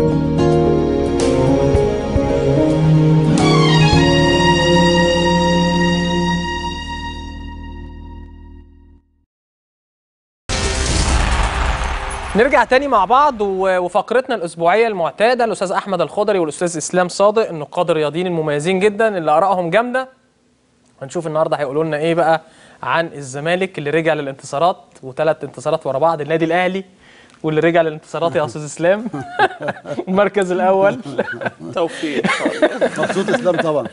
نرجع تاني مع بعض و- وفقرتنا الاسبوعيه المعتاده الاستاذ احمد الخضري والاستاذ اسلام صادق النقاد الرياضيين المميزين جدا اللي ارائهم جامده هنشوف النهارده هيقولوا لنا ايه بقى عن الزمالك اللي رجع للانتصارات وثلاث انتصارات ورا بعض النادي الاهلي واللي رجع للانتصارات يا استاذ اسلام المركز الاول توفيق مبسوط اسلام طبعا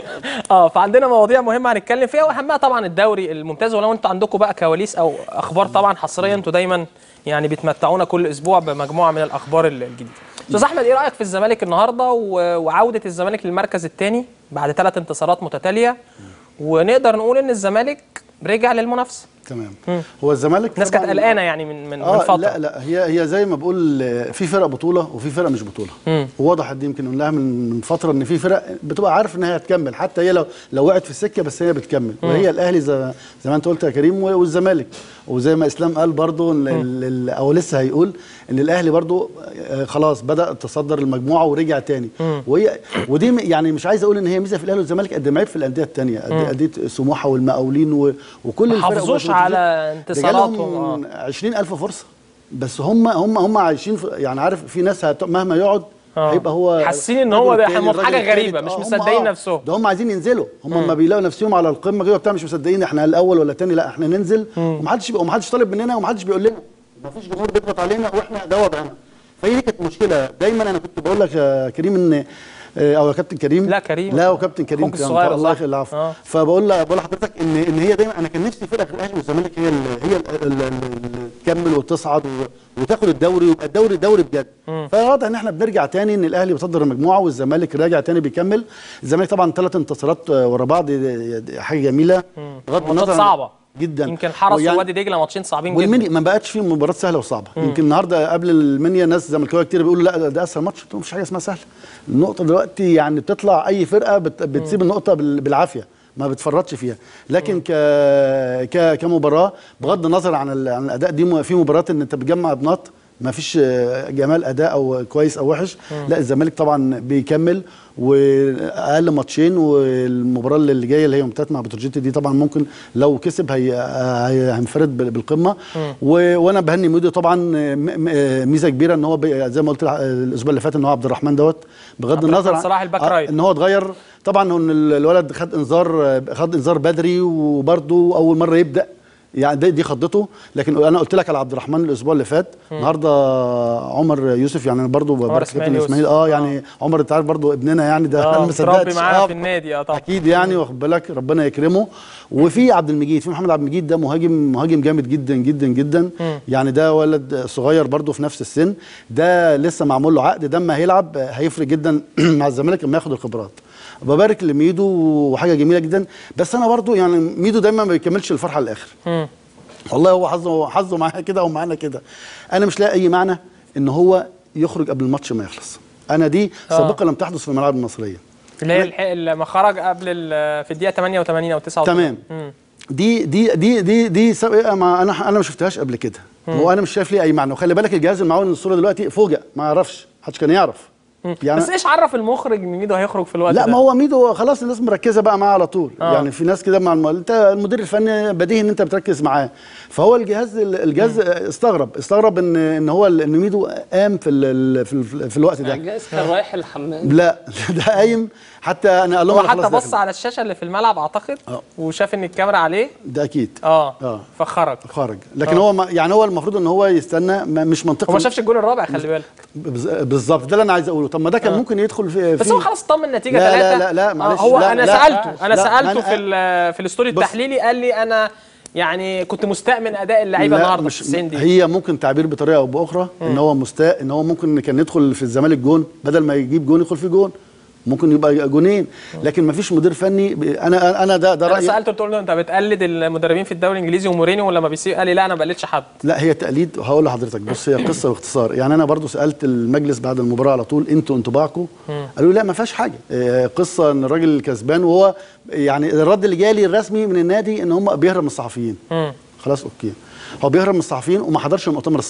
اه فعندنا مواضيع مهمه هنتكلم فيها واهمها طبعا الدوري الممتاز ولو انتوا عندكم بقى كواليس او اخبار طبعا حصريه انتوا دايما يعني بتمتعونا كل اسبوع بمجموعه من الاخبار الجديده. استاذ احمد ايه رايك في الزمالك النهارده و- وعوده الزمالك للمركز الثاني بعد ثلاث انتصارات متتاليه ونقدر نقول ان الزمالك رجع للمنافسه. تمام هو الزمالك الناس كانت طبعاً- قلقانه يعني من من, من اه فتره. لا لا هي هي زي ما بقول آه، في فرق بطوله وفي فرق مش بطوله وواضح دي يمكن نقولها من من فتره ان في فرق بتبقى عارف ان هي هتكمل حتى هي لو لو وقعت في السكه بس هي بتكمل وهي الاهلي زي, زي ما انت قلت يا كريم و- والزمالك وزي ما اسلام قال برضو إن ال- ال- او لسه هيقول ان الاهلي برضو آه، خلاص بدا تصدر المجموعه ورجع تاني وهي ودي م- يعني مش عايز اقول ان هي ميزه في الاهلي والزمالك قد ما عيب في الانديه الثانيه انديه سموحه والمقاولين و- وكل الفرق حافظوش والمنافسين. على ده انتصاراتهم، جالهم 20000 فرصه بس هم هم هم عايشين في يعني عارف في ناس هت... مهما يقعد آه. هيبقى هو حاسين إن هو الرجل ده التاني، هم في حاجة الراجل التالت. غريبة، مش آه، هم مصدقين آه. نفسهم. ده هم عايزين ينزلوا هم لما بيلاقوا نفسهم على القمه كده وبتاع مش مصدقين احنا الاول ولا الثاني لا احنا ننزل ومحدش يبقى ومحدش طالب مننا ومحدش بيقول لنا مفيش جمهور بيضغط علينا واحنا ده وضعنا فهي دي كانت مشكله دايما انا كنت بقول لك يا كريم ان آه، او يا كابتن كريم لا، كريم. لا وكابتن كريم أخوك كان- الصغير، الله صح. يخلي العفو آه. فبقول لها بقول لحضرتك ان ان هي دايما انا كان نفسي فرقه الاهلي والزمالك هي ال هي ال- ال- ال- تكمل وتصعد و- وتاخد الدوري ويبقى الدوري دوري بجد فواضح ان احنا بنرجع تاني ان الاهلي بيصدر المجموعه والزمالك راجع تاني بيكمل الزمالك طبعا ثلاث انتصارات آه، ورا بعض دي- دي حاجه جميله بغض ماتشات عن- صعبه جدا يمكن حرس ويعني- ووادي دجله ماتشين صعبين جدا والمنيا ما بقتش فيه مباراه سهله وصعبه يمكن النهارده قبل المنيا ناس زملكاويه كتير بيقولوا لا ده اسهل ماتش قلت لهم مفيش حاجه اسمها سهله النقطه دلوقتي يعني بتطلع اي فرقه بت بتسيب النقطه بال- بالعافيه ما بتفرطش فيها لكن ك... ك... كمباراه بغض النظر عن ال... عن الاداء دي م- في مباريات ان انت بتجمع بنقط ما فيش آه، جمال اداء او كويس او وحش لا الزمالك طبعا بيكمل واقل ماتشين والمباراه اللي جايه اللي هي ممتازه مع بتروجيت دي طبعا ممكن لو كسب هي هي- هينفرد بال- بالقمه و... وانا بهني ميدو طبعا م... م... ميزه كبيره ان هو بي... زي ما قلت الع- الاسبوع اللي فات ان هو عبد الرحمن دوت بغض عبد النظر الرحمن عن- صلاح الباك آه، رايت. ان هو اتغير طبعا ان ال- الولد خد انذار خد انذار بدري وبرده اول مره يبدا يعني دي, دي خضته لكن انا قلت لك على عبد الرحمن الاسبوع اللي فات النهارده عمر يوسف يعني برضه ببارك إسماعيل كابتن يوسف. اسماعيل اه آه. يعني عمر انت عارف برضه ابننا يعني ده اه انا ما متربي صدقتش. معانا آه، في النادي اه طبعا اكيد يعني واخد بالك ربنا يكرمه وفي عبد المجيد في محمد عبد المجيد ده مهاجم مهاجم جامد جدا جدا جدا يعني ده ولد صغير برضه في نفس السن ده لسه معمول له عقد ده اما هيلعب هيفرق جدا مع الزمالك لما ياخد الخبرات ببارك لميدو وحاجه جميله جدا بس انا برضه يعني ميدو دايما ما بيكملش الفرحه للاخر مم. والله هو حظه حظه معايا كده ومعانا كده انا مش لاقي اي معنى ان هو يخرج قبل الماتش ما يخلص انا دي آه. سابقه لم تحدث في الملاعب المصريه اللي هي الح- لما خرج قبل ال- في الدقيقه 88 او 89 تمام مم. دي دي دي دي دي سابقه ما انا انا ما شفتهاش قبل كده وانا مش شايف ليه اي معنى وخلي بالك الجهاز المعاون الصوره دلوقتي فوجئ ما يعرفش محدش كان يعرف يعني بس ايش عرف المخرج ان ميدو هيخرج في الوقت لا ده؟ ما هو ميدو خلاص الناس مركزه بقى معاه على طول آه. يعني في ناس كده مع الم... انت المدير الفني بديهي ان انت بتركز معاه فهو الجهاز الجهاز استغرب استغرب ان ان هو ان ميدو قام في ال... في, ال... في الوقت ده الجهاز كان رايح الحمام لا ده قايم حتى انا قال لهم هو أنا حتى خلاص بص داخل. على الشاشه اللي في الملعب اعتقد آه. وشاف ان الكاميرا عليه ده اكيد اه, آه. فخرج خارج لكن هو ما يعني هو المفروض ان هو يستنى ما مش منطقي هو ما شافش الجول الرابع خلي بالك بز- بالظبط ده اللي انا عايز اقوله طب ما ده كان ممكن يدخل في بس في- هو خلاص طمن النتيجه لا- لا- 3 لا- لا، معلش، هو لا- انا لا. سالته انا لا، سالته أنا- في ال- في الاستوديو بص. التحليلي قال لي انا يعني كنت مستاء من اداء اللعيبه لا، النهارده مش في 90 دقيقه هي ممكن تعبير بطريقه او باخرى ان هو مستاء ان هو ممكن كان يدخل في الزمالك جون بدل ما يجيب جون يدخل فيه جون ممكن يبقى جونين لكن ما فيش مدير فني ب- انا انا ده ده انا رايي سالته قلت له انت بتقلد المدربين في الدوري الانجليزي ومورينيو ولما بيسيب قال لي لا انا ما بقلدش حد لا هي تقليد هقول لحضرتك بص هي قصه باختصار يعني انا برضو سالت المجلس بعد المباراه على طول انتوا انطباعكم قالوا لي لا ما فيهاش حاجه آه، قصه ان الراجل كسبان وهو يعني الرد اللي جالي الرسمي من النادي ان هم بيهرب من الصحفيين مم. خلاص اوكي هو بيهرب من الصحفيين وما حضرش المؤتمر الصحفي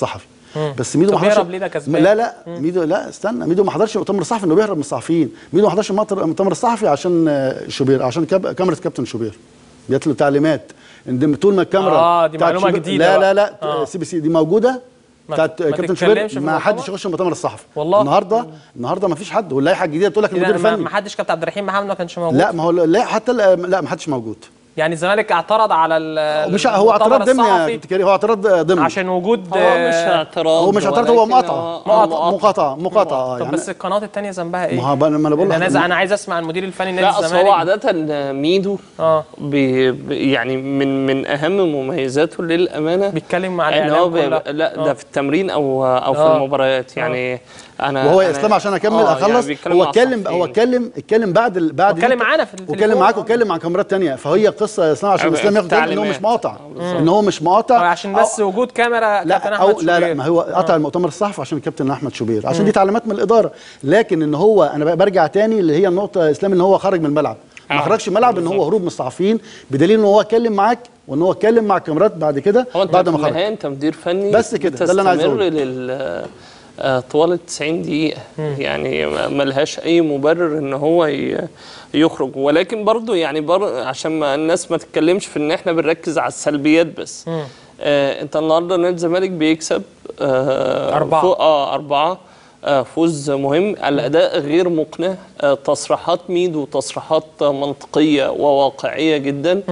بس ميدو طب ما حضرش بيهرب ليه ده كسبان؟ لا لا ميدو لا استنى ميدو ما حضرش المؤتمر الصحفي انه بيهرب من الصحفيين ميدو ما حضرش المؤتمر المؤتمر الصحفي عشان آه، شوبير عشان كاب... كاميرا كابتن شوبير جات له تعليمات ان طول ما الكاميرا آه، دي بتاعت معلومة شوبير- جديدة لا بقى. لا لا آه. سي بي سي دي موجوده ما- بتاعت ما كابتن تتكلمش شوبير في ما المؤتمر؟ حدش يخش المؤتمر الصحفي والله؟ النهارده النهارده ما فيش حد واللائحه الجديده بتقول لك إيه ده، المدير ما الفني ما حدش كابتن عبد الرحيم محمد ما كانش موجود لا ما هو لا حتى ال- لا ما حدش موجود يعني الزمالك اعترض على ال- مش هو المؤتمر اعتراض ضمني يا الصحفي كابتن كريم هو اعتراض ضمني عشان وجود هو مش آه، اعتراض هو مش اعتراض هو ولكن مقاطعه هو- مقاطعه مقاطعه اه طب يعني بس القناه الثانيه ذنبها ايه؟ ما هو بقى- ما انا بقول انا لك عايز انا عايز اسمع المدير الفني نادي لا اصل الزمالك هو عاده ميدو اه بي بي- يعني من من اهم مميزاته للامانه بيتكلم مع ان هو الاعلام بي- كلها. لا آه. ده في التمرين او او في آه. المباريات يعني انا وهو أنا- اسلام عشان اكمل آه، يعني اخلص بيتكلم هو مع اتكلم الصحفيين. هو اتكلم اتكلم بعد ال- بعد واتكلم دي- معانا في التليفون. واتكلم معاك آه. واتكلم مع كاميرات تانية فهي قصه يا اسلام عشان أيوة، اسلام ياخد بالك ان هو تعليمات. مش مقاطع آه، ان هو مش مقاطع آه، عشان بس أو- وجود كاميرا كابتن لا احمد أو لا لا شوبير. ما هو قطع المؤتمر الصحفي عشان الكابتن احمد شوبير عشان دي تعليمات من الاداره لكن ان هو انا بقى برجع تاني اللي هي النقطه يا اسلام ان هو خرج من الملعب ما آه، خرجش من الملعب ان هو هروب من الصحفيين بدليل ان هو اتكلم معاك وان هو اتكلم مع الكاميرات بعد كده هو انت بعد في ما خرج النهايه انت مدير فني بس كده، ده اللي أنا عايز بتستمر أقوله. لل آه، طوال ال 90 دقيقة يعني ما- ملهاش أي مبرر إن هو ي- يخرج ولكن برضو يعني بر عشان ما الناس ما تتكلمش في إن إحنا بنركز على السلبيات بس آه أنت النهاردة نادي الزمالك بيكسب آه أربعة. فوق آه أربعة آه، فوز مهم الاداء غير مقنع آه، تصريحات ميدو تصريحات منطقيه وواقعيه جدا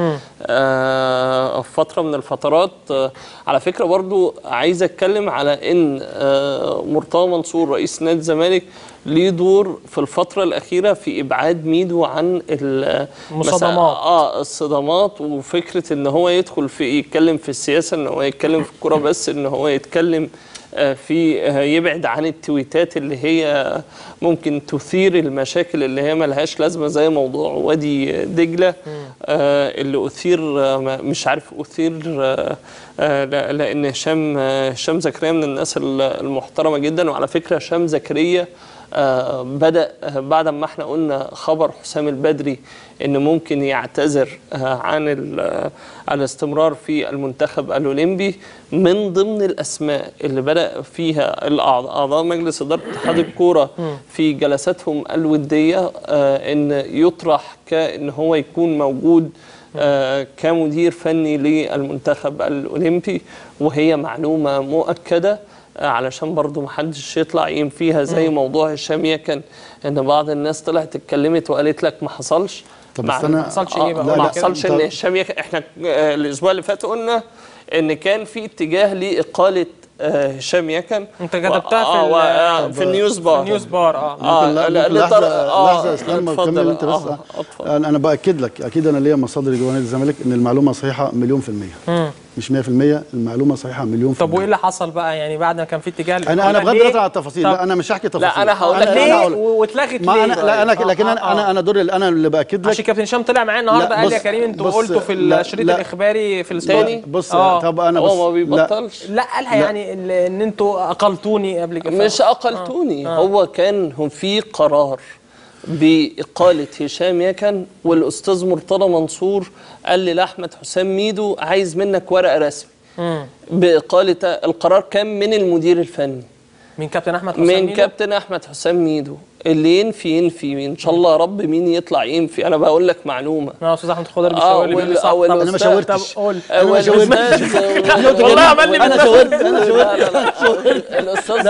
آه، في فتره من الفترات آه، على فكره برضو عايز اتكلم على ان آه، مرتضى منصور رئيس نادي الزمالك ليه دور في الفتره الاخيره في ابعاد ميدو عن ال- مصادمات. مسا- اه الصدمات وفكره ان هو يدخل في يتكلم في السياسه ان هو يتكلم في الكوره بس ان هو يتكلم آه، في آه، يبعد عن التويتات اللي هي ممكن تثير المشاكل اللي هي ملهاش لازمه زي موضوع وادي دجله آه، اللي اثير آه، ما- مش عارف اثير آه، آه، لا- لان هشام آه، هشام زكريا من الناس ال- المحترمه جدا وعلى فكره هشام زكريا آه، بدأ آه، بعد ما احنا قلنا خبر حسام البدري ان ممكن يعتذر آه، عن ال- آه، الاستمرار في المنتخب الاولمبي من ضمن الاسماء اللي بدأ فيها الأعضاء- اعضاء مجلس اداره اتحاد الكوره في جلساتهم الوديه آه، ان يطرح كان هو يكون موجود آه، كمدير فني للمنتخب الاولمبي وهي معلومه مؤكده آه، علشان برضو محدش يطلع ينفيها زي موضوع هشام يكن ان بعض الناس طلعت اتكلمت وقالت لك ما حصلش طب مع- بس أنا- ما حصلش ايه بقى؟ لا، ما لا، حصلش طب- ان هشام يكن احنا آه، الاسبوع اللي فات قلنا ان كان في اتجاه لاقاله آه، هشام يكن انت كتبتها في آه، ال- و- آه، في النيوز بار النيوز بار اه آه، ممكن لا- لا- ممكن لا لحظه ترى- آه، لحظه يا اسلام ما اتفضل، تكمل انت بس آه، اتفضل. انا أنا باكد لك اكيد انا ليا مصادر جوه نادي الزمالك ان المعلومه صحيحه مليون في الميه مش 100% المعلومه صحيحه مليون في طب وايه الميه اللي حصل بقى يعني بعد ما كان في اتجاه انا انا بغض ليه؟ النظر عن التفاصيل طب لا انا مش هحكي تفاصيل أنا هقول لك ليه هقول لك. واتلغت ما ليه انا لا انا طيب؟ لكن آه، انا آه، انا انا دوري انا اللي باكد لك عشان كابتن هشام طلع معايا النهارده لا، قال يا بص- كريم انتوا بص، قلتوا في لا، الشريط لا. الاخباري في تاني الاستوديو بص آه. طب انا بس هو ما لا بيبطلش لا قالها يعني ال- ان انتوا اقلتوني قبل كده مش اقلتوني هو كان هم في قرار بإقالة هشام يكن والأستاذ مرتضى منصور قال لي لأحمد حسام ميدو عايز منك ورقة رسمي بإقالة القرار كان من المدير الفني من كابتن احمد حسام من ميدو؟ كابتن أحمد حسام ميدو اللي ينفي ينفي إن شاء الله يا رب مين يطلع ينفي أنا بقول لك معلومة اه استاذ احمد خضر اه بيشاور لي بيقول لي وال- صح أو طب أنا ما الأستاذ- شاورتش. طب قول أنا ما شاورتش. والله عمل لي انا بالنسبة- شاورت انا شاورت لا لا لا الاستاذ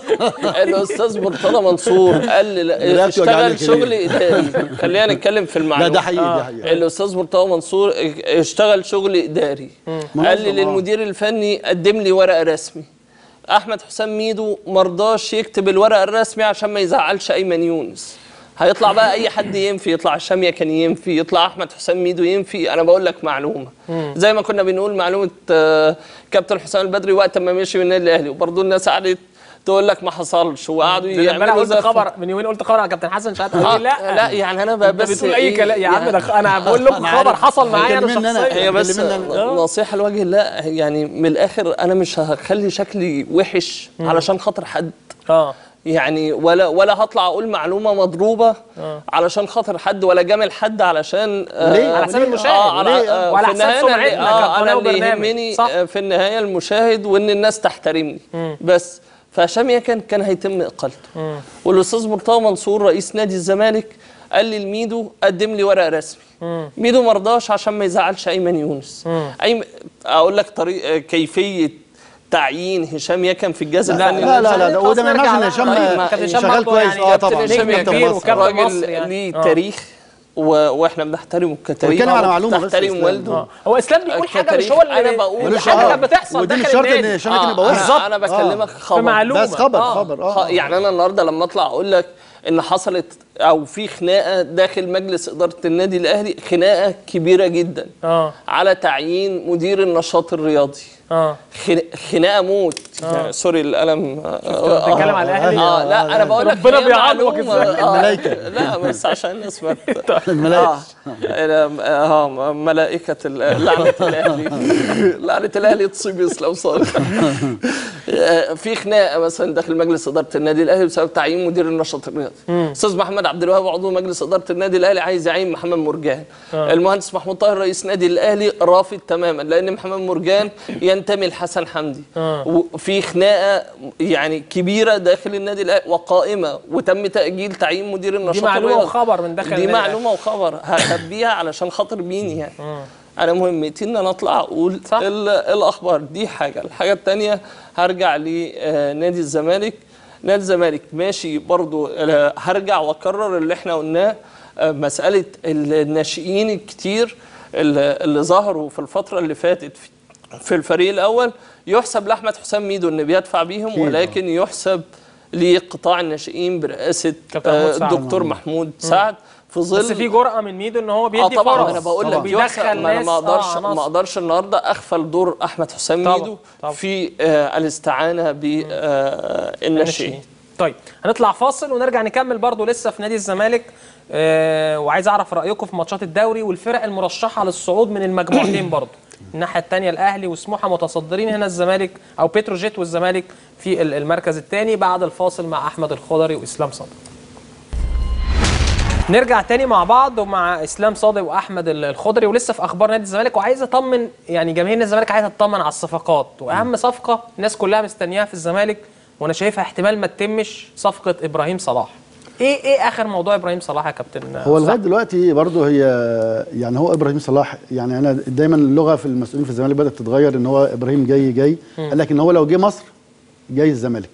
الاستاذ مرتضى منصور قال لي لا، رقبتي وجعاني اشتغل كده. شغل اداري خلينا نتكلم في المعلومه لا ده حقيقي ده حقيقي الاستاذ مرتضى منصور اشتغل شغل اداري قال لي منظم، آه. للمدير الفني قدم لي ورقه رسمي احمد حسام ميدو مرضاش يكتب الورقه الرسمي عشان ما يزعلش ايمن يونس هيطلع بقى اي حد ينفي يطلع هشام يكن ينفي يطلع احمد حسام ميدو ينفي انا بقول لك معلومه زي ما كنا بنقول معلومه آه، كابتن حسام البدري وقت ما مشي من النادي الاهلي وبرضه الناس قعدت تقول لك ما حصلش وقعدوا ده أنا امبارح يعملوا قلت زي خبر من يومين قلت خبر على كابتن حسن شحات قال آه لي لا لا يعني انا بقى انت بس بتقول اي إيه، كلام يا عم يعني- ده انا بقول لكم أنا خبر عارف. حصل معايا انا كلمني أنا. شخصيا هي بس كلمني نصيحة لوجه الله يعني من الآخر أنا مش هخلي شكلي وحش علشان خاطر حد اه يعني ولا ولا هطلع اقول معلومه مضروبه آه. علشان خاطر حد ولا جامل حد علشان آه، وليه؟ على حساب وليه؟ المشاهد اه على وليه؟ آه وعلى في حساب النهاية أنا اللي- سمعتنا آه انا كقناة اللي وبرنامج. يهمني صح. آه في النهايه المشاهد وان الناس تحترمني بس فهشام يكن كان هيتم اقالته والاستاذ مرتضى منصور رئيس نادي الزمالك قال لي لميدو قدم لي ورق رسمي ميدو ما رضاش عشان ما يزعلش ايمن يونس أيم... اقول لك طريق آه، كيفيه تعيين هشام يكن في الجهاز لا، الفني لا لا للزمالك. لا ده وده ما نرجع يمنعش ان بقى. هشام طيب، ما- كابتن هشام شغال برضه كويس يعني اه طبعا كابتن هشام كابتن كبير مصر. وكابتن راجل مصر يعني. ليه آه. تاريخ و... واحنا بنحترمه كتاريخ بتكلم على معلومة بس تحترم إسلام. والده اه هو اسلام بيقول حاجه مش كتاريخ هو اللي أنا بقول مش ملوش حاجه آه. كانت بتحصل ودي مش داخل شرط ان النادي هشام يكن يبقى آه، وحش انا, أنا بكلمك خبر بمعلومة. بس خبر آه. خبر خ- اه يعني انا النهارده لما اطلع اقول لك ان حصلت او في خناقه داخل مجلس اداره النادي الاهلي خناقه كبيره جدا اه على تعيين مدير النشاط الرياضي اه خن- خناقه موت يعني سوري القلم آه، بتتكلم على الاهلي اه لا انا بقول لك ربنا هي بيعاقبك معلومة. إزاي؟ آه، الملايكة. لا بس عشان الناس ما ت- الملايكة. اه اه ملائكة ال- لعنة الاهلي لعنة الاهلي تصيب اسلام صالح آه، في خناقه مثلا داخل مجلس اداره النادي الاهلي بسبب تعيين مدير النشاط الرياضي استاذ محمد عبد الوهاب عضو مجلس اداره النادي الاهلي عايز يعين محمد مرجان المهندس محمود طاهر رئيس نادي الاهلي رافض تماما لان محمد مرجان ينتمي لحسن حمدي وفي خناقه يعني كبيره داخل النادي الاهلي وقائمه وتم تاجيل تعيين مدير النشاط معلومة الرياضي. وخبر من داخل دي النادي معلومه وخبر هخبيها علشان خاطر مين يعني انا مهمتي ان انا اطلع اقول صح. ال- الاخبار دي حاجه الحاجه الثانيه هرجع لنادي الزمالك نادي الزمالك ماشي برضو آه، هرجع واكرر اللي احنا قلناه آه، مساله الناشئين الكتير اللي اللي ظهروا في الفتره اللي فاتت في في الفريق الاول يحسب لاحمد حسام ميدو انه بيدفع بيهم أكيد. ولكن يحسب لقطاع الناشئين برئاسه كابتن آه، محمود سعد. الدكتور محمود سعد في ظل بس في جرأة من ميدو ان هو بيدي اه طبعا فرص انا بقول لك وبيدخل يحسب ما انا ناس ما اقدرش آه، ما عناصر. اقدرش النهارده اغفل دور احمد حسام طبعا، ميدو طبعا. في آه الاستعانه بالناشئين طيب هنطلع فاصل ونرجع نكمل برضو لسه في نادي الزمالك آه وعايز اعرف رايكم في ماتشات الدوري والفرق المرشحه للصعود من المجموعتين برضو الناحيه الثانيه الاهلي وسموحه متصدرين هنا الزمالك او بتروجيت والزمالك في ال- المركز الثاني بعد الفاصل مع احمد الخضري واسلام صادق نرجع تاني مع بعض ومع اسلام صادق واحمد ال- الخضري ولسه في اخبار نادي الزمالك وعايز اطمن يعني جماهير نادي الزمالك عايزه تطمن على الصفقات واهم صفقه الناس كلها مستنياها في الزمالك وانا شايفها احتمال ما تتمش صفقه ابراهيم صلاح ايه ايه اخر موضوع ابراهيم صلاح يا كابتن هو لغايه دلوقتي برضه هي يعني هو ابراهيم صلاح يعني انا دايما اللغه في المسؤولين في الزمالك بدات تتغير ان هو ابراهيم جاي جاي قال لك ان هو لو جه مصر جاي الزمالك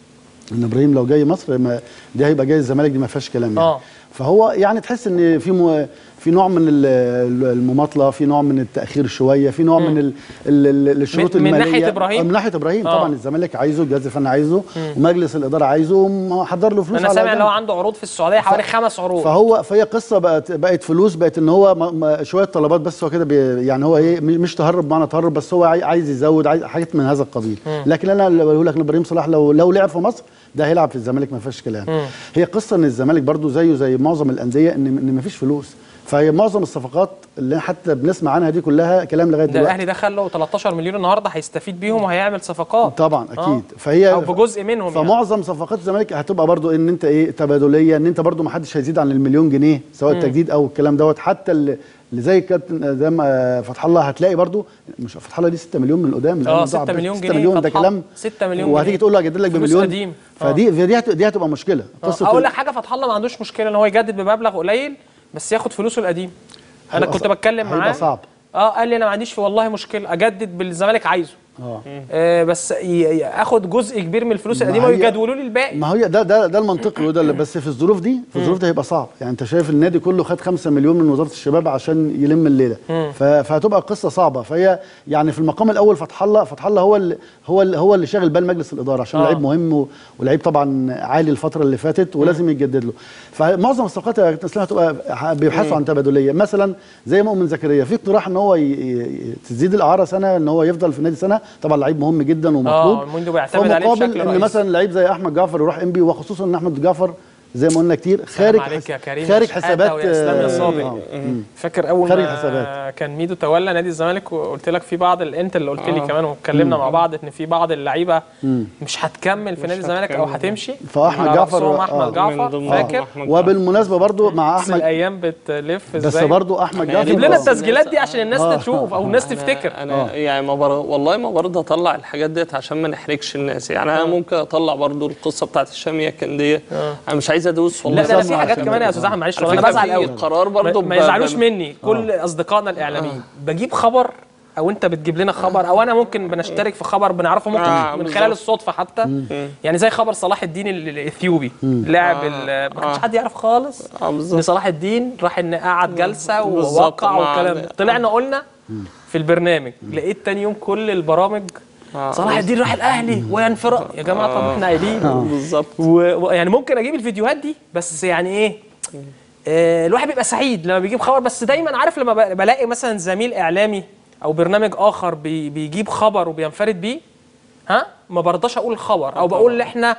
ان ابراهيم لو جاي مصر ما دي هيبقى جاي الزمالك دي ما فيهاش كلام يعني آه. فهو يعني تحس ان في مو في نوع من ال- المماطله في نوع من التاخير شويه في نوع من ال ال ال الشروط من- من الماليه ناحية إبراهيم؟ آه، من ناحيه ابراهيم آه. طبعا الزمالك عايزه الجهاز الفني عايزه ومجلس الاداره عايزه محضر له فلوس انا على سامع ان جنب. هو عنده عروض في السعوديه حوالي خمس عروض فهو فهي قصه بقت بقت فلوس بقت ان هو ما ما شويه طلبات بس هو كده بي- يعني هو ايه م- مش تهرب بمعنى تهرب بس هو عاي- عايز يزود عايز حاجات من هذا القبيل لكن انا اللي بقول لك ان ابراهيم صلاح لو لو لعب في مصر ده هيلعب في الزمالك ما فيهاش كلام هي قصه ان الزمالك برضو زيه زي معظم الانديه ان ان ما فيش فلوس فهي معظم الصفقات اللي حتى بنسمع عنها دي كلها كلام لغايه ده دلوقتي الاهلي دخل له 13 مليون النهارده هيستفيد بيهم وهيعمل صفقات طبعا آه. اكيد فهي او بجزء منهم يعني. فمعظم صفقات الزمالك هتبقى برضو ان انت ايه تبادليه ان انت برضو ما حدش هيزيد عن المليون جنيه سواء التجديد او الكلام دوت حتى اللي اللي زي الكابتن زي ما فتح الله هتلاقي برضو مش فتح الله دي 6 مليون من قدام من آه، أول 6 ضاع. مليون 6 جنيه مليون ده فتح الله. كلام 6 مليون وهتيجي جنيه. تقول له اجدد لك فلوس بمليون قديم. آه. فدي دي هت- دي هتبقى مشكله قصه اقول لك حاجه فتح الله ما عندوش مشكله ان هو يجدد بمبلغ قليل بس ياخد فلوسه القديم انا هيبقى كنت صعب. بتكلم هيبقى معاه صعب. اه قال لي انا ما عنديش والله مشكله اجدد بالزمالك عايزه اه آه بس ي- ي- اخد جزء كبير من الفلوس ما القديمه هي- ويجدولوا لي الباقي ما هي ده ده ده المنطقي وده اللي بس في الظروف دي في الظروف دي هيبقى صعب يعني انت شايف النادي كله خد 5 مليون من وزاره الشباب عشان يلم الليله ف- فهتبقى قصه صعبه فهي يعني في المقام الاول فتح الله فتح الله هو اللي هو اللي هو اللي شاغل بال مجلس الاداره عشان آه. لعيب مهم و- ولعيب طبعا عالي الفتره اللي فاتت ولازم يتجدد له فمعظم الصفقات يا كابتن اسلام هتبقى ح- بيبحثوا عن تبادليه مثلا زي مؤمن زكريا في اقتراح ان هو ي- ي- تزيد الاعاره سنه ان هو يفضل في النادي سنه طبعا لعيب مهم جدا ومطلوب الموندو بيعتمد عليه فمقابل بشكل ان رئيسي. مثلا لعيب زي احمد جعفر يروح انبي وخصوصا ان احمد جعفر زي ما قلنا كتير خارج عليك حس- يا كريم خارج شحاتة حسابات ويا إسلام يا آه، صابر. آه. مم. فاكر اول خارج ما الحسابات. كان ميدو تولى نادي الزمالك وقلت لك في بعض ال- انت اللي قلت لي آه. كمان واتكلمنا مع بعض ان في بعض اللعيبه مش هتكمل في مش نادي الزمالك او هتكمل. هتمشي فأحمد على جعفر- رأسهم آه. احمد من جعفر ضمنهم فاكر أحمد جعفر. وبالمناسبه برضو مع بس احمد الايام بتلف بس ازاي برضو احمد يعني جعفر جيب لنا بس التسجيلات الناس- دي عشان الناس آه. تشوف او الناس أنا- تفتكر انا يعني ما بر... والله ما برضه اطلع الحاجات ديت عشان ما نحرجش الناس يعني انا ممكن اطلع برضه القصه بتاعت الشاميه كنديه انا مش عايز ادوس والله لا ده أنا في سمع حاجات عشان كمان يا كده. استاذ احمد معلش على انا فكرة بزعل في قوي قرار ما, برضه ما ب- يزعلوش ب- مني كل اصدقائنا الاعلاميين بجيب خبر او انت بتجيب لنا خبر او انا ممكن بنشترك في خبر بنعرفه ممكن آه، من بالظبط. خلال الصدفه حتى يعني زي خبر صلاح الدين ال- الاثيوبي لاعب ال- ما كانش آه. حد يعرف خالص اه ان بالظبط صلاح الدين راح ان قعد جلسه بالظبط، ووقع مع- والكلام ده طلعنا قلنا في البرنامج لقيت تاني يوم كل البرامج آه. صلاح الدين راح الاهلي وينفرق يا جماعه طب احنا قايلين بالظبط و- ويعني ممكن اجيب الفيديوهات دي بس يعني ايه آه الواحد بيبقى سعيد لما بيجيب خبر بس دايما عارف لما ب- بلاقي مثلا زميل اعلامي او برنامج اخر بي بيجيب خبر وبينفرد بيه ها ما برضاش اقول الخبر او بقول احنا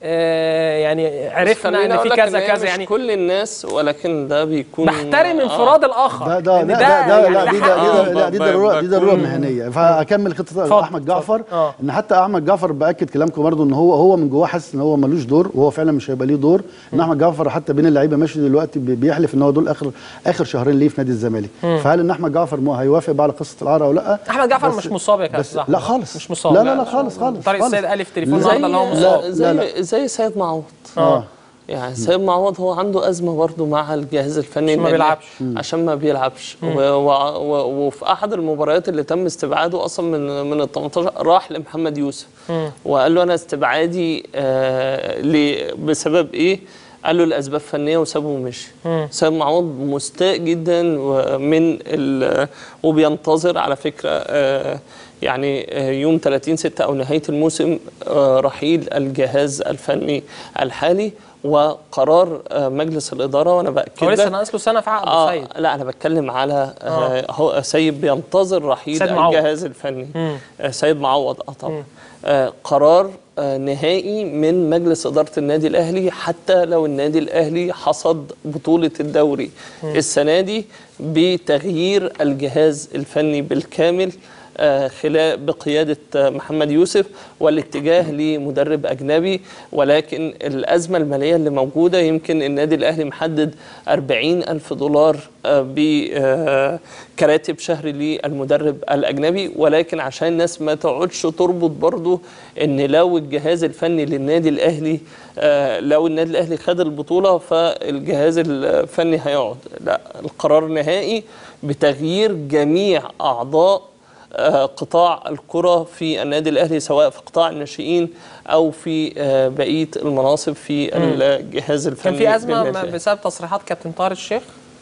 آه يعني عرفنا خليني ان أقول في لك كذا هي كذا مش يعني كل الناس ولكن ده بيكون بحترم آه. انفراد الاخر ده ده إن ده ده, ده يعني لا دي حق. ده دي ده- لا آه، دي ب- ضروره دي ضروره بكون- مهنيه فاكمل اتفضل، خطه احمد اتفضل. جعفر آه. ان حتى احمد جعفر باكد كلامكم برضو ان هو هو من جواه حاسس ان هو ملوش دور وهو فعلا مش هيبقى ليه دور ان احمد جعفر حتى بين اللعيبه ماشي دلوقتي بي- بيحلف ان هو دول اخر اخر شهرين ليه في نادي الزمالك فهل ان احمد جعفر مو- هيوافق بقى على قصه العار او لا احمد جعفر بس- مش مصاب يا كابتن بس أحمد. لا خالص مش مصاب لا لا لا خالص خالص طارق خالص. السيد قال في تليفون زي- النهارده اللي هو زي مصاب لا، زي لا. زي سيد معوض اه يعني سيد معوض هو عنده ازمه برضه مع الجهاز الفني عشان ما النادي. بيلعبش. عشان ما بيلعبش و و و وفي احد المباريات اللي تم استبعاده اصلا من من ال 18 راح لمحمد يوسف وقال له انا استبعادي آه ل- بسبب ايه؟ قال له الاسباب فنيه وسابه ومشي. سيد معوض مستاء جدا و- من ال- وبينتظر على فكره آه يعني آه، يوم 30 6 او نهايه الموسم آه، رحيل الجهاز الفني الحالي وقرار آه، مجلس الاداره وانا باكد هو لسه لك- ناقص له سنه في عقده اه سيد لا انا بتكلم على آه هو سيد بينتظر رحيل سيد معوض. الجهاز الفني آه سيد معوض اه طبعا آه قرار آه نهائي من مجلس اداره النادي الاهلي حتى لو النادي الاهلي حصد بطوله الدوري السنه دي بتغيير الجهاز الفني بالكامل آه، خلال بقيادة آه، محمد يوسف والاتجاه لمدرب أجنبي ولكن الأزمة المالية اللي موجودة يمكن النادي الأهلي محدد 40 ألف دولار بكراتب شهري للمدرب الأجنبي ولكن عشان الناس ما تقعدش تربط برضو إن لو الجهاز الفني للنادي الأهلي آه، لو النادي الأهلي خد البطولة فالجهاز الفني هيقعد لا القرار نهائي بتغيير جميع أعضاء آه، قطاع الكرة في النادي الأهلي سواء في قطاع الناشئين أو في آه، بقية المناصب في الجهاز الفني كان في ازمه بالنادي ما- الأهلي. بسبب تصريحات كابتن طاهر الشيخ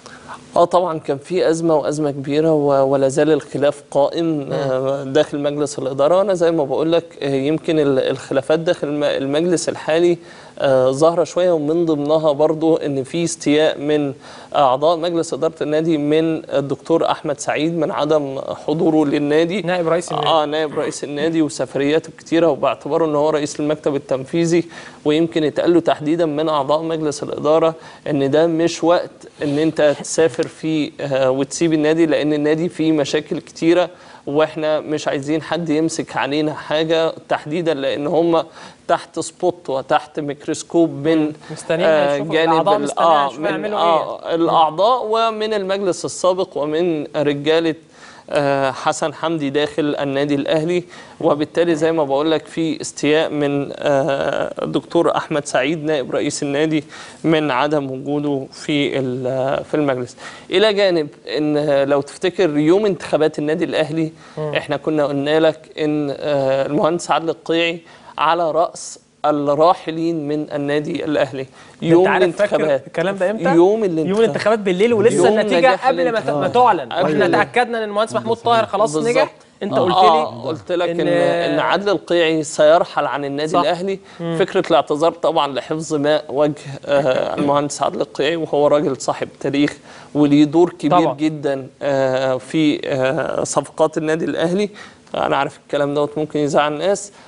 اه طبعا كان في ازمه وازمه كبيره و- ولا زال الخلاف قائم آه، داخل مجلس الاداره وانا زي ما بقول لك آه، يمكن ال- الخلافات داخل الم- المجلس الحالي آه، ظاهره شويه ومن ضمنها برضو ان في استياء من اعضاء مجلس اداره النادي من الدكتور احمد سعيد من عدم حضوره للنادي نائب رئيس النادي. اه نائب رئيس النادي وسفرياته كتيره وباعتباره ان هو رئيس المكتب التنفيذي ويمكن اتقال له تحديدا من اعضاء مجلس الاداره ان ده مش وقت ان انت تسافر فيه آه وتسيب النادي لان النادي فيه مشاكل كتيره واحنا مش عايزين حد يمسك علينا حاجه تحديدا لان هم تحت سبوت وتحت ميكروسكوب من مستنيين هيشوفوا الأعضاء مستنيين هيشوفوا من يعملوا آه الاعضاء ومن المجلس السابق ومن رجاله آه، حسن حمدي داخل النادي الاهلي وبالتالي زي ما بقول لك في استياء من آه، الدكتور احمد سعيد نائب رئيس النادي من عدم وجوده في ال- في المجلس الى جانب ان لو تفتكر يوم انتخابات النادي الاهلي احنا كنا قلنا لك ان آه، المهندس عادل القيعي على راس الراحلين من النادي الاهلي يوم انت عارف فاكر الانتخابات الكلام ده امتى؟ يوم الانتخابات يوم الانتخابات بالليل ولسه يوم النتيجه نجاح قبل ما ت- الانتخابات. ما تعلن قبل واحنا ال- تاكدنا ان المهندس محمود طاهر خلاص بالظبط. نجح انت آه. قلت آه لي قلت لك ان ان عادل القيعي سيرحل عن النادي صح. الاهلي فكره الاعتذار طبعا لحفظ ماء وجه آه المهندس عادل القيعي وهو راجل صاحب تاريخ وليه دور كبير طبعا. جدا آه في آه صفقات النادي الاهلي انا عارف الكلام دوت ممكن يزعل الناس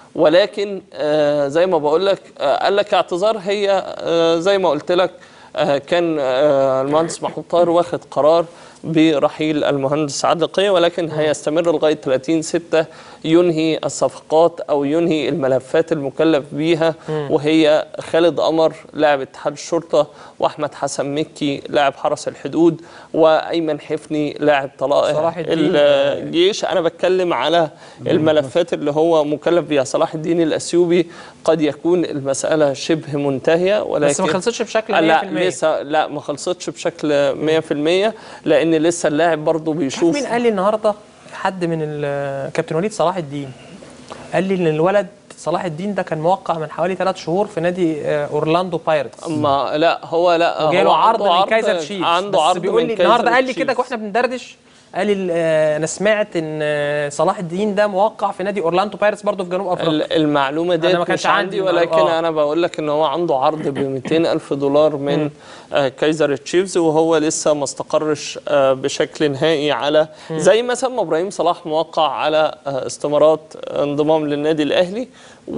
ولكن آه، زي ما بقول لك آه، قال لك اعتذار هي آه، زي ما قلت لك آه، كان آه، المهندس محمود طاهر واخد قرار برحيل المهندس عادل قية ولكن هيستمر لغاية 30 6 ينهي الصفقات أو ينهي الملفات المكلف بيها وهي خالد قمر لاعب اتحاد الشرطة وأحمد حسن مكي لاعب حرس الحدود وأيمن حفني لاعب طلائع صلاح الدين. الجيش أنا بتكلم على الملفات اللي هو مكلف بيها صلاح الدين الأثيوبي قد يكون المسألة شبه منتهية ولكن بس ما خلصتش بشكل 100% لا لسه لا ما خلصتش بشكل 100% لان لسه اللاعب برضه شوف بيشوف مين قال لي النهارده حد من ال- كابتن وليد صلاح الدين قال لي ان الولد صلاح الدين ده كان موقع من حوالي ثلاث شهور في نادي آه، اورلاندو بايرتس ما لا هو لا وجاي هو له عرض عنده من كايزر تشيفز عنده بس عرض بيقول من لي كايزر النهارده قال لي كده تشيفز. واحنا بندردش قال لي آه، انا سمعت ان آه، صلاح الدين ده موقع في نادي اورلاندو بايرتس برضه في جنوب افريقيا ال- المعلومه دي ما كانش مش عندي عندي المعلومة. ولكن آه. انا بقول لك ان هو عنده عرض ب 200 الف دولار من آه، كايزر تشيفز وهو لسه ما استقرش آه، بشكل نهائي على زي مثلا ما ابراهيم صلاح موقع على آه، استمارات انضمام للنادي الاهلي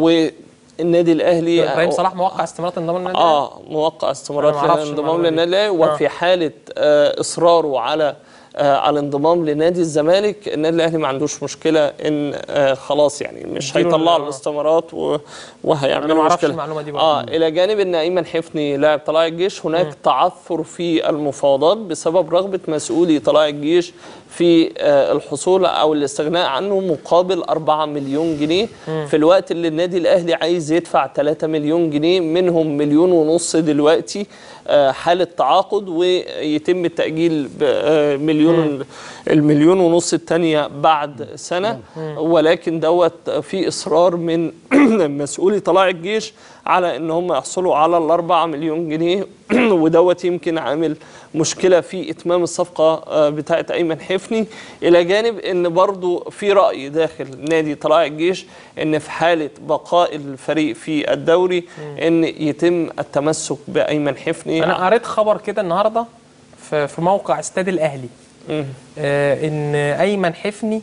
والنادي الاهلي ابراهيم صلاح موقع استمارات انضمام للنادي اه موقع استمارات أنا ما أعرفش للانضمام المعلومة دي. للنادي الاهلي وفي حاله آه اصراره على آه على الانضمام لنادي الزمالك النادي الاهلي ما عندوش مشكله ان آه خلاص يعني مش يديله هيطلعوا ال- الاستمارات و- أنا وهيعملوا ما أعرفش مشكله المعلومة دي برضه. اه الى جانب ان ايمن حفني لاعب طلائع الجيش هناك تعثر في المفاوضات بسبب رغبه مسؤولي طلائع الجيش في آه، الحصول او الاستغناء عنه مقابل 4 مليون جنيه في الوقت اللي النادي الاهلي عايز يدفع 3 مليون جنيه منهم مليون ونص دلوقتي آه، حاله تعاقد ويتم التاجيل بمليون المليون ونص الثانيه بعد سنه ولكن دوت في اصرار من مسؤولي طلائع الجيش على ان هم يحصلوا على الأربعة مليون جنيه ودوت يمكن عامل مشكله في اتمام الصفقه آه، بتاعه ايمن حفني الى جانب ان برضو في راي داخل نادي طلائع الجيش ان في حاله بقاء الفريق في الدوري ان يتم التمسك بايمن حفني انا قريت خبر كده النهارده في في موقع استاد الاهلي مم. آه ان ايمن حفني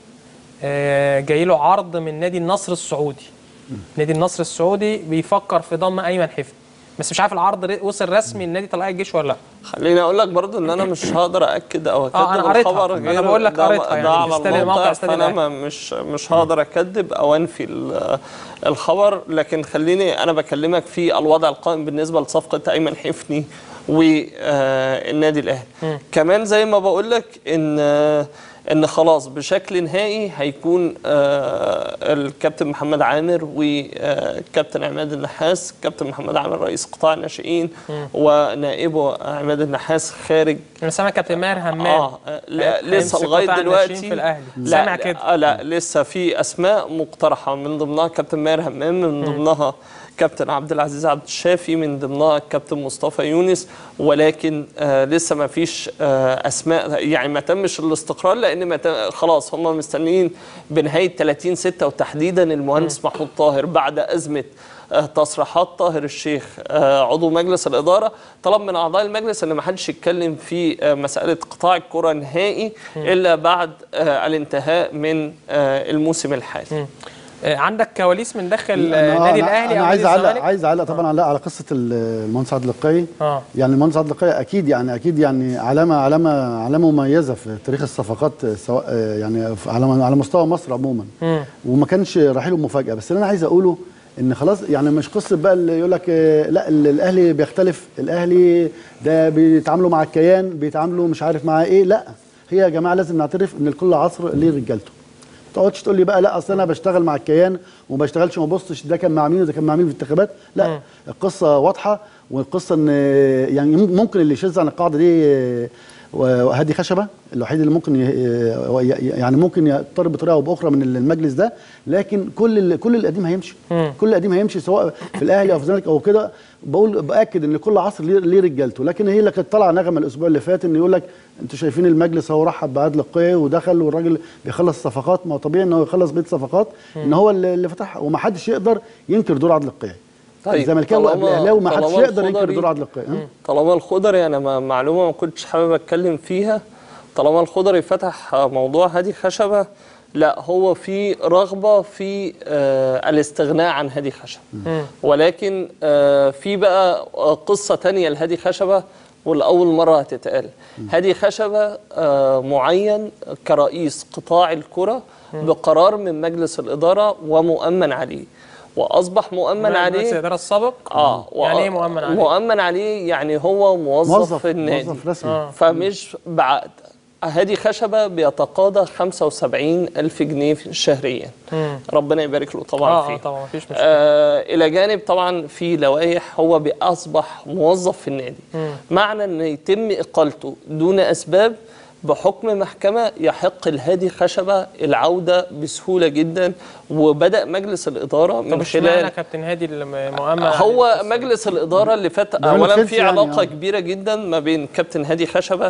آه جاي له عرض من نادي النصر السعودي نادي النصر السعودي بيفكر في ضم ايمن حفني بس مش عارف العرض ر- وصل رسمي لنادي طلائع الجيش ولا لا خليني اقول لك برضو ان انا مش هقدر اكد او اكدب آه، أنا قريتها. الخبر أنا غير بقول لك ده- قريتها ده يعني على استاد- موقع الموقع استاد فانا الأهلي. ما مش مش هقدر اكذب او انفي ال- الخبر لكن خليني انا بكلمك في الوضع القائم بالنسبه لصفقه ايمن حفني والنادي الاهلي كمان زي ما بقول لك ان آه، ان خلاص بشكل نهائي هيكون آه، الكابتن محمد عامر والكابتن عماد النحاس كابتن محمد عامر رئيس قطاع الناشئين ونائبه عماد النحاس خارج انا سامع كابتن ماهر همام اه لا لسه هيمسك لغايه قطاع دلوقتي الناشئين في الأهلي. لا سامع لا, كده. آه لا لسه في اسماء مقترحه من ضمنها كابتن ماهر همام من ضمنها كابتن عبد العزيز عبد الشافي من ضمنها كابتن مصطفى يونس ولكن آه لسه ما فيش آه اسماء يعني ما تمش الاستقرار لان ما تم خلاص هم مستنيين بنهايه 30 6 وتحديدا المهندس محمود طاهر بعد ازمه آه، تصريحات طاهر الشيخ آه، عضو مجلس الإدارة طلب من أعضاء المجلس أن ما حدش يتكلم في آه، مسألة قطاع الكرة نهائي إلا بعد آه، الانتهاء من آه، الموسم الحالي آه عندك كواليس من داخل أنا- آه نادي أنا- الاهلي انا او عايز نادي اعلق الزمالك عايز اعلق طبعا على على قصه ال- المهندس عادل القيعي اه يعني المهندس عادل القيعي اكيد يعني اكيد يعني علامه علامه علامه مميزه في تاريخ الصفقات سواء آه، يعني في- على على مستوى مصر عموما مم. وما كانش رحيله مفاجاه بس اللي انا عايز اقوله ان خلاص يعني مش قصه بقى اللي يقول لك آه، لا ال- الاهلي بيختلف الاهلي ده بيتعاملوا مع الكيان بيتعاملوا مش عارف مع ايه لا هي يا جماعه لازم نعترف ان لكل عصر ليه رجالته ما تقعدش تقول لي بقى لا اصل انا بشتغل مع الكيان وما بشتغلش وما ببصش ده كان مع مين وده كان مع مين في الانتخابات لا القصه واضحه والقصه ان يعني ممكن اللي يشذ عن القاعده دي آه، وهادي خشبه الوحيد اللي ممكن ي- ي- يعني ممكن يضطر بطريقه او باخرى من المجلس ده لكن كل ال- كل القديم هيمشي كل القديم هيمشي سواء في الاهلي او في الزمالك او كده بقول باكد ان كل عصر ليه ليه رجالته لكن هي اللي كانت طالعه نغمه الاسبوع اللي فات ان يقول لك انتوا شايفين المجلس هو رحب بعادل القيعي ودخل والراجل بيخلص صفقات ما هو طبيعي ان هو يخلص بيت صفقات ان هو اللي اللي فتحها ومحدش يقدر ينكر دور عادل القيعي طيب، الزملكاوي قبل طالما- الاهلاوي ما حدش طالما يقدر ينكر الخضري- دور عادل القيعي ها؟ طالما الخضري أنا ما- معلومة ما كنتش حابب أتكلم فيها طالما الخضري فتح موضوع هادي خشبة لا هو في رغبه في آه الاستغناء عن هادي خشب ولكن آه في بقى آه، قصه تانية لهادي خشبه والأول مرة هتتقال هادي خشبة آه معين كرئيس قطاع الكرة بقرار من مجلس الإدارة ومؤمن عليه وأصبح مؤمن مجلس عليه الاداره السابق اه يعني ايه مؤمن عليه؟ مؤمن عليه يعني هو موظف, موظف في النادي موظف رسمي آه. فمش بعقد هادي خشبة بيتقاضى 75 ألف جنيه شهريا ربنا يبارك له طبعا اه فيه اه طبعا مفيش مشكله آه الى جانب طبعا في لوائح هو اصبح موظف في النادي معنى ان يتم اقالته دون اسباب بحكم محكمه يحق الهادي خشبه العوده بسهوله جدا وبدا مجلس الاداره طب من اشمعنى خلال كابتن هادي اللي مؤمن هو عليه؟ مجلس الاداره اللي فات بيعمل اولا تشيلسي في يعني، علاقه آه. كبيره جدا ما بين كابتن هادي خشبه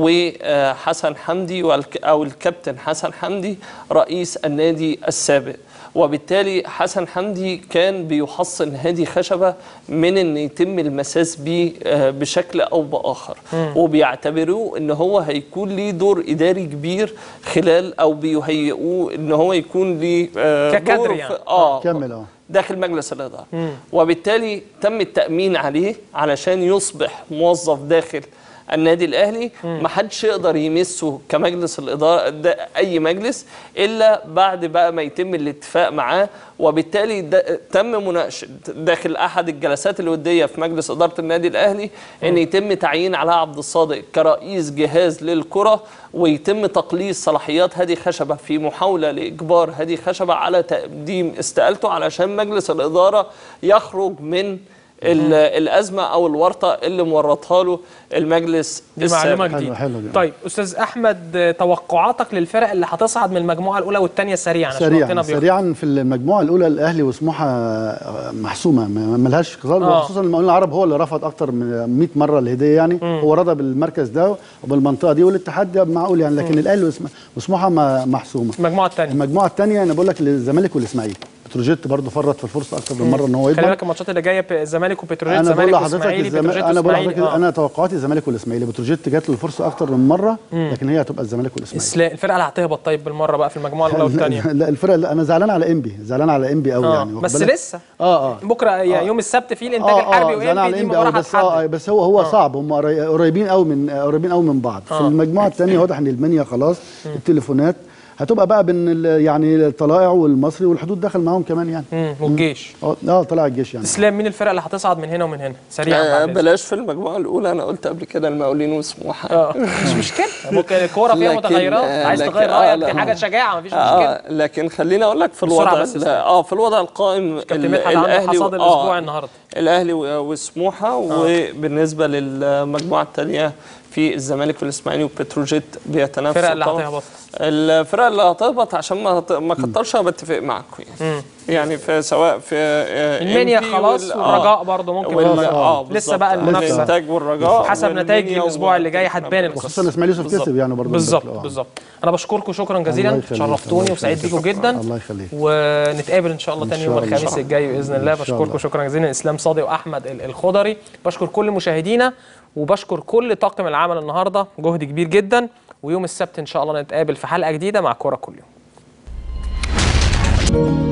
وحسن حمدي والك- او الكابتن حسن حمدي رئيس النادي السابق وبالتالي حسن حمدي كان بيحصن هادي خشبه من ان يتم المساس به آه، بشكل او باخر وبيعتبروه ان هو هيكون ليه دور اداري كبير خلال او بيهيئوه ان هو يكون ليه آه، ككادر دور يعني. في- اه كمل اه داخل مجلس الإدارة وبالتالي تم التأمين عليه علشان يصبح موظف داخل النادي الأهلي ما حدش يقدر يمسه كمجلس الإدارة ده أي مجلس إلا بعد بقى ما يتم الاتفاق معاه وبالتالي ده تم مناقشة داخل أحد الجلسات الودية في مجلس إدارة النادي الأهلي إن يتم تعيين علاء عبد الصادق كرئيس جهاز للكرة ويتم تقليص صلاحيات هادي خشبة في محاولة لإجبار هادي خشبة على تقديم استقالته علشان مجلس الإدارة يخرج من ال- الأزمة أو الورطة اللي مورطها له المجلس دي معلومه السابق. جديده حلو جدا. طيب استاذ احمد آه، توقعاتك للفرق اللي هتصعد من المجموعه الاولى والثانيه سريعا عشان سريعا وقتنا بيخلص. سريعا في المجموعه الاولى الاهلي وسموحه آه، محسومه ما ما لهاش قتال آه. وخصوصا المقاولين العرب هو اللي رفض اكتر من 100 مره الهديه يعني هو رضى بالمركز ده وبالمنطقه دي والاتحاد ده معقول يعني لكن الاهلي وسم- وسموحه ما- محسومه المجموعه الثانيه المجموعه الثانيه انا بقول لك الزمالك والاسماعيلي بتروجيت برضه فرط في الفرصه اكتر من مره ان هو خلي يكبر بالك الماتشات اللي جايه ب- الزمالك وبتروجيت انا بقول زمالك لحضرتك واسماعيلي الزمالك بتروجيت انا بقول واسماعيلي لحضرتك آه. انا توقعاتي الزمالك والاسماعيلي بتروجيت جات له الفرصه اكتر من مره لكن هي هتبقى الزمالك والاسماعيلي اسلا- الفرقه اللي هتهبط طيب بالمره بقى في المجموعه الاولى والثانيه لا الفرق لا انا زعلان على انبي زعلان على انبي قوي اه يعني واخد بس بالك؟ لسه اه اه بكره يعني يوم السبت فيه الانتاج الحربي زعلان وام على دي انبي مباراه قوي بس اه هتحدد بس هو هو صعب هم قري- قريبين قوي من قريبين قوي من بعض في المجموعه الثانيه واضح ان المنيا خلاص التليفونات هتبقى بقى بين ال- يعني الطلائع والمصري والحدود دخل معاهم كمان يعني مم، والجيش اه اه طلع الجيش يعني اسلام مين الفرقه اللي هتصعد من هنا ومن هنا سريعا آه بعد إذنك. بلاش في المجموعة الأولى أنا قلت قبل كده المقاولين وسموحة اه مش مشكله ممكن الكوره فيها لكن- متغيرات آه، عايز لكن- تغير آه، رايك لا. دي حاجه شجاعه مفيش مشكله آه لكن خليني اقول لك في بسرعة الوضع بس ال- اسمع. اه في الوضع القائم كابتن ال- مدحت عنده الاهلي حصاد و- الاسبوع آه النهارده الاهلي و- وسموحه وبالنسبه للمجموعه الثانيه في الزمالك والاسماعيلي وبتروجيت بيتنافسوا الفرق اللي طبعاً. هتهبط. الفرق اللي هتهبط عشان ما هت- ما كترش أنا بتفق معاكم يعني يعني في سواء في آه، المنيا MP خلاص وال- والرجاء آه. برضه ممكن وال- خلاص. اه لسه بقى بالظبط. المنافسه الانتاج والرجاء حسب نتائج والمنيا الاسبوع اللي جاي و- هتبان القصه وخصوصا الاسماعيلي يوسف بالظبط. كسب يعني برضه بالظبط آه. بالظبط انا بشكركم شكرا الله جزيلا يخليك، شرفتوني الله وسعيد يخليك. بيكم جدا الله يخليك. ونتقابل ان شاء الله إن تاني شاء يوم الله. الخميس الجاي باذن الله إن شاء بشكركم الله. شكرا جزيلا اسلام صادق واحمد ال- الخضري بشكر كل مشاهدينا وبشكر كل طاقم العمل النهارده جهد كبير جدا ويوم السبت ان شاء الله نتقابل في حلقه جديده مع كوره كل يوم